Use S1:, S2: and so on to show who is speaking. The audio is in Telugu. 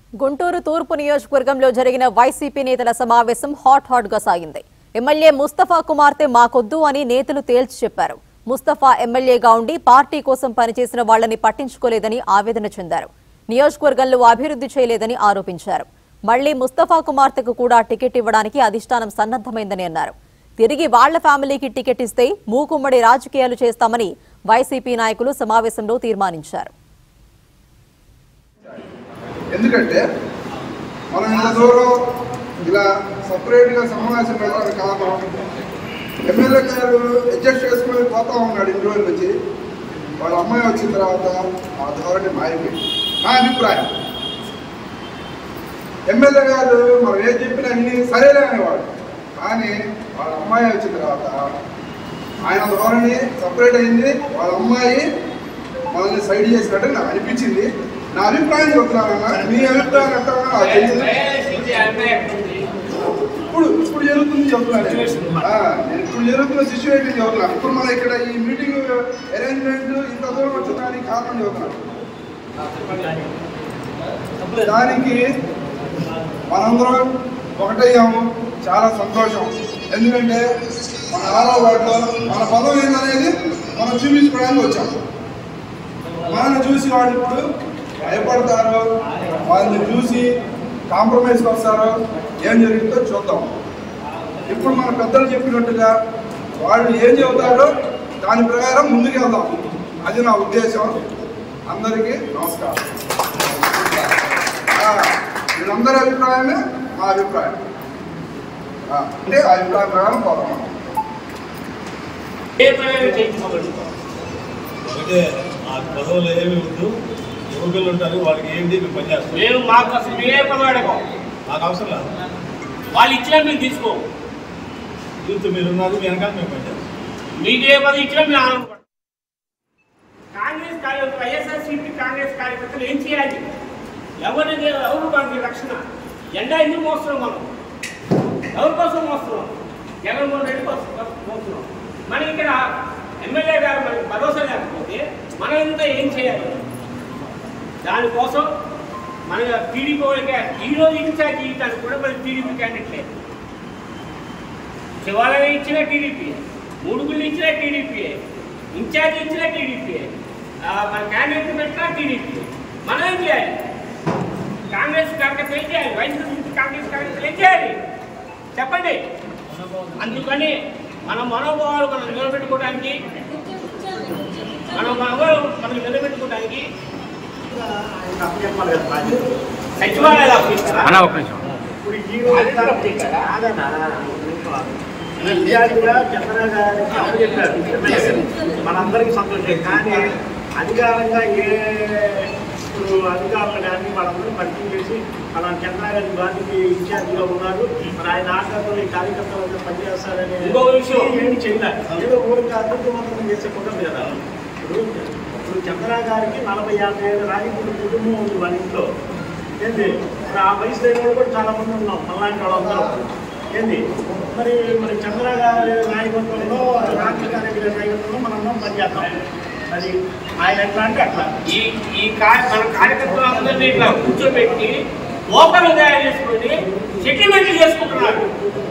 S1: గుంటూరు తూర్పు నియోజకవర్గంలో జరిగిన వైసీపీ నేతల సమావేశం హాట్ హాట్ గా సాగింది ఎమ్మెల్యే ముస్తఫా కుమార్తె మాకొద్దు అని నేతలు తేల్చి చెప్పారు ముస్తఫా ఎమ్మెల్యేగా ఉండి పార్టీ కోసం పనిచేసిన వాళ్లని పట్టించుకోలేదని ఆవేదన చెందారు నియోజకవర్గంలో అభివృద్ధి చేయలేదని ఆరోపించారు మళ్లీ ముస్తఫా కుమార్తెకు కూడా టికెట్ ఇవ్వడానికి అధిష్టానం సన్నద్దమైందని అన్నారు తిరిగి వాళ్ల ఫ్యామిలీకి టికెట్ ఇస్తే మూకుమ్మడి రాజకీయాలు చేస్తామని వైసీపీ నాయకులు సమావేశంలో తీర్మానించారు
S2: ఎందుకంటే మనం ఇంత దూరం ఇలా సపరేట్గా సమావేశం పెట్టడానికి కారణం ఎమ్మెల్యే గారు అడ్జస్ట్ చేసుకుని పోతా ఉన్నాడు ఇంటి రోజుల నుంచి వాళ్ళ అమ్మాయి వచ్చిన తర్వాత ఆ ధోరణి మారిపోయింది నా అభిప్రాయం ఎమ్మెల్యే గారు మనం ఏం చెప్పినా అన్ని సరేలే అనేవాడు కానీ వాళ్ళ అమ్మాయి వచ్చిన తర్వాత ఆయన ధోరణి సపరేట్ అయింది వాళ్ళ అమ్మాయి మనల్ని సైడ్ చేసినట్టు నాకు అనిపించింది నా అభిప్రాయం చెప్తున్నానన్నా మీ అభిప్రాయం ఎట్లా ఉందో నాకు తెలియదు ఇప్పుడు ఇప్పుడు జరుగుతుంది చెప్తున్నాను నేను. ఆ, నేను ఇప్పుడు జరుగుతున్న సిచ్యువేషన్ చెప్తున్నాను ఇప్పుడు మన ఇక్కడ ఈ మీటింగ్ అరేంజ్మెంట్ ఇంత దూరం వచ్చడానికి కారణం చెప్తున్నాను దానికి మనందరం ఒకటయ్యాము చాలా సంతోషం ఎందుకంటే మన ఆరో వాటిలో మన పదం ఏందనేది మనం చూపించుకోవడానికి వచ్చాము మనల్ని చూసి వాళ్ళు ఇప్పుడు భయపడతారు వాళ్ళని చూసి కాంప్రమైజ్కి వస్తారో ఏం జరుగుతుందో చూద్దాం ఇప్పుడు మన పెద్దలు చెప్పినట్టుగా వాళ్ళు ఏం చెబుతారో దాని ప్రకారం ముందుకు వెళ్దాం అది నా ఉద్దేశం అందరికీ నమస్కారం ఆ, వీళ్ళందరి అభిప్రాయమే మా అభిప్రాయం ఆ, అంటే ఆ అభిప్రాయం ప్రకారం పోదాం
S3: ఏ ప్రయోగం చేయించుకోగలరు
S4: అంటే ఆ పదవులు ఏమి వద్దు యువకులు ఉంటారు వాళ్ళకి ఏంటి మేము పనిచేస్తాం
S3: మేము మాకు అసలు మేమే పదవాడకం
S4: మాకు అవసరం లేదు
S3: వాళ్ళు ఇచ్చినా మేము తీసుకో
S4: యూత్ మీరు ఉన్నారు మీ వెనకాల మేము పనిచేస్తాం
S3: మీకు ఏ పదవి ఇచ్చినా మేము ఆనందపడతాం కాంగ్రెస్ కార్యకర్తలు వైఎస్ఆర్సీపీ కాంగ్రెస్ కార్యకర్తలు ఏం చేయాలి ఎవరిని ఎవరు మనకి రక్షణ ఎండా ఎందుకు మోస్తున్నాం మనం ఎవరి కోసం మోస్తున్నాం జగన్మోహన్ రెడ్డి కోసం మోస్తున్నాం మనం ఇక్కడ ఎమ్మెల్యే గారు మనకి భరోసా లేకపోతే మనం ఇంత ఏం చేయాలి దానికోసం మన టీడీపీ వాళ్ళకి ఈ రోజు ఇన్ఛార్జ్ ఇవ్వడానికి కూడా మన టీడీపీ క్యాండిడేట్ లేదు శివాలయం ఇచ్చిన టీడీపీ మూడుగుళ్ళు ఇచ్చిన టీడీపీ ఇన్ఛార్జ్ ఇచ్చిన టీడీపీ మన క్యాండిడేట్ పెట్టినా టీడీపీ మనం ఏం చేయాలి కాంగ్రెస్ కార్యకర్తలు ఏం చేయాలి వైఎస్ఆర్ కాంగ్రెస్ కార్యకర్తలు ఏం చేయాలి చెప్పండి అందుకని మన మనోభావాలు మనం నిలబెట్టుకోవడానికి మన మనోభావాలు మనం నిలబెట్టుకోవడానికి సచివాలయాలు ఆఫీసరా?
S5: అన్న ఒక నిమిషం
S6: ఇప్పుడు ఈ రోజు కాదన్నా నిజాలుగా చంద్రబాబు గారికి అప్పచెప్పారు మనందరికీ సంతోషం కానీ అధికారంగా ఏ ఇప్పుడు అధికారులు కానీ వాళ్ళందరూ పరిచయం చేసి అలా చంద్రబాబు గారి బాధ్యత ఇన్ఛార్జిగా ఉన్నారు మరి ఆయన ఆకర్తలు ఈ కార్యకర్తలు పనిచేస్తారని
S3: ఇంకో విషయం.
S6: ఏమి చేయలేదు ఏదో ఊరికి అభివృద్ధి మాత్రం చేసే కుటుంబం కదా ఇప్పుడు ఇప్పుడు చంద్రబాబు గారికి నలభై యాభై ఏళ్ళ రాజకీయ కుటుంబం ఉంది వాళ్ళ ఇంట్లో ఏంది మరి ఆ వయసు దగ్గర వాళ్ళు కూడా చాలా మంది ఉన్నాం మళ్ళాంటి వాళ్ళందరూ ఏంది మరి మరి చంద్ర గారి నాయకత్వంలో రాజకీయ గారి నాయకత్వంలో మనందరం పనిచేస్తాం అది ఆయన ఎట్లా అంటే అట్లా
S3: ఈ ఈ కార్య మన కార్యకర్తలందరినీ ఇట్లా కూర్చోబెట్టి ఓపెన్ తయారు చేసుకొని సెటిల్మెంట్లు చేసుకుంటున్నారు